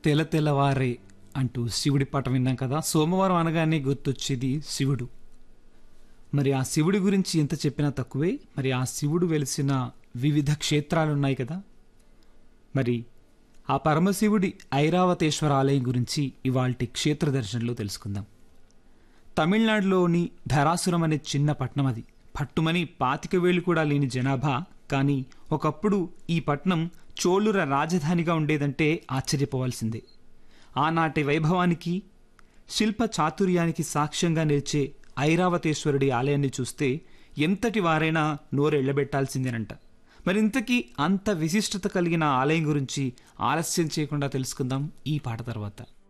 తెల తెల్లవారే అంటూ శివుడి పాట విన్నాం కదా సోమవారం అనగానే గుర్తొచ్చేది శివుడు మరి ఆ శివుడి గురించి ఎంత చెప్పినా తక్కువే మరి ఆ శివుడు వెలిసిన వివిధ క్షేత్రాలు ఉన్నాయి కదా మరి ఆ పరమశివుడి ఐరావతేశ్వర ఆలయం గురించి ఇవాల్టి క్షేత్ర దర్శనంలో తెలుసుకుందాం తమిళనాడులోని ధరాసురం అనే చిన్న పట్నం అది పట్టుమని పాతిక వేలు కూడా లేని జనాభా కానీ ఒకప్పుడు ఈ పట్నం చోళుర రాజధానిగా ఉండేదంటే ఆశ్చర్యపోవాల్సిందే ఆనాటి వైభవానికి శిల్ప చాతుర్యానికి సాక్ష్యంగా నిలిచే ఐరావతేశ్వరుడి ఆలయాన్ని చూస్తే ఎంతటి వారైనా నోరెళ్లబెట్టాల్సిందేనంట మరి ఇంతకీ అంత విశిష్టత కలిగిన ఆలయం గురించి ఆలస్యం చేయకుండా తెలుసుకుందాం ఈ పాట తర్వాత